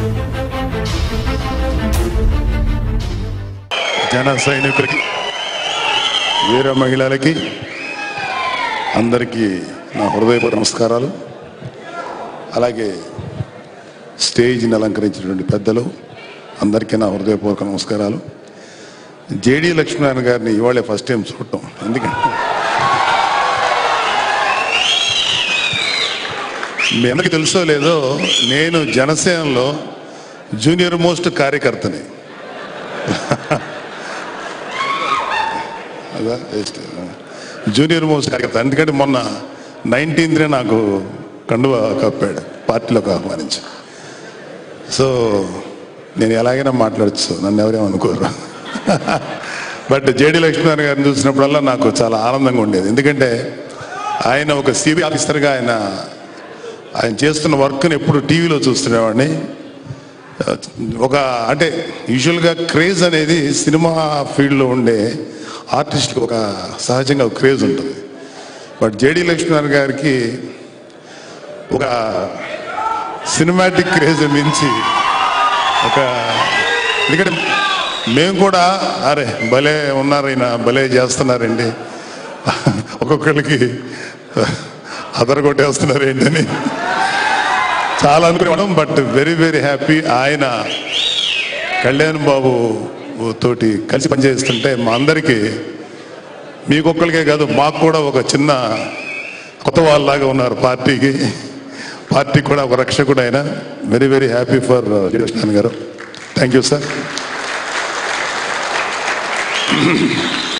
జన సైనికులకి వీర మహిళలకి అందరికీ నా హృదయపూర్వక నమస్కారాలు అలాగే స్టేజ్ని అలంకరించినటువంటి పెద్దలు అందరికీ నా హృదయపూర్వక నమస్కారాలు జేడి లక్ష్మీనారాయణ గారిని ఇవాళే ఫస్ట్ టైం చూడటం ఎందుకంటే మీ అందరికీ తెలుసో లేదో నేను జనసేనలో జూనియర్ మోస్ట్ కార్యకర్తని అదా జస్ట్ జూనియర్ మోస్ట్ కార్యకర్త ఎందుకంటే మొన్న నైన్టీన్త్నే నాకు కండువ కప్పాడు పార్టీలోకి ఆహ్వానించి సో నేను ఎలాగైనా మాట్లాడచ్చు నన్ను ఎవరేం అనుకోరు బట్ జేడి లక్ష్మీనారాయణ గారిని చూసినప్పుడల్లా నాకు చాలా ఆనందంగా ఉండేది ఎందుకంటే ఆయన ఒక సిబి ఆఫీసర్గా ఆయన ఆయన చేస్తున్న వర్క్ని ఎప్పుడు టీవీలో చూస్తునేవాడిని ఒక అంటే యూజువల్గా క్రేజ్ అనేది సినిమా ఫీల్డ్లో ఉండే ఆర్టిస్ట్కి ఒక సహజంగా ఒక క్రేజ్ ఉంటుంది బట్ జేడి లక్ష్మీనారాయణ గారికి ఒక సినిమాటిక్ క్రేజ్ మించి ఒక ఎందుకంటే మేము కూడా అరే భలే ఉన్నారు ఈయన భలే చేస్తున్నారండి ఒక్కొక్కరికి అదర కొట్టేస్తున్నారు ఏంటని చాలా అనుకునేవాళ్ళం బట్ వెరీ వెరీ హ్యాపీ ఆయన కళ్యాణ్ బాబు తోటి కలిసి పనిచేస్తుంటే మా అందరికీ మీకొక్కరికే కాదు మాకు కూడా ఒక చిన్న కొత్త వాళ్ళలాగా ఉన్నారు పార్టీకి పార్టీకి కూడా ఒక రక్షకుడు ఆయన very very happy for Jayakrishnan garu thank you sir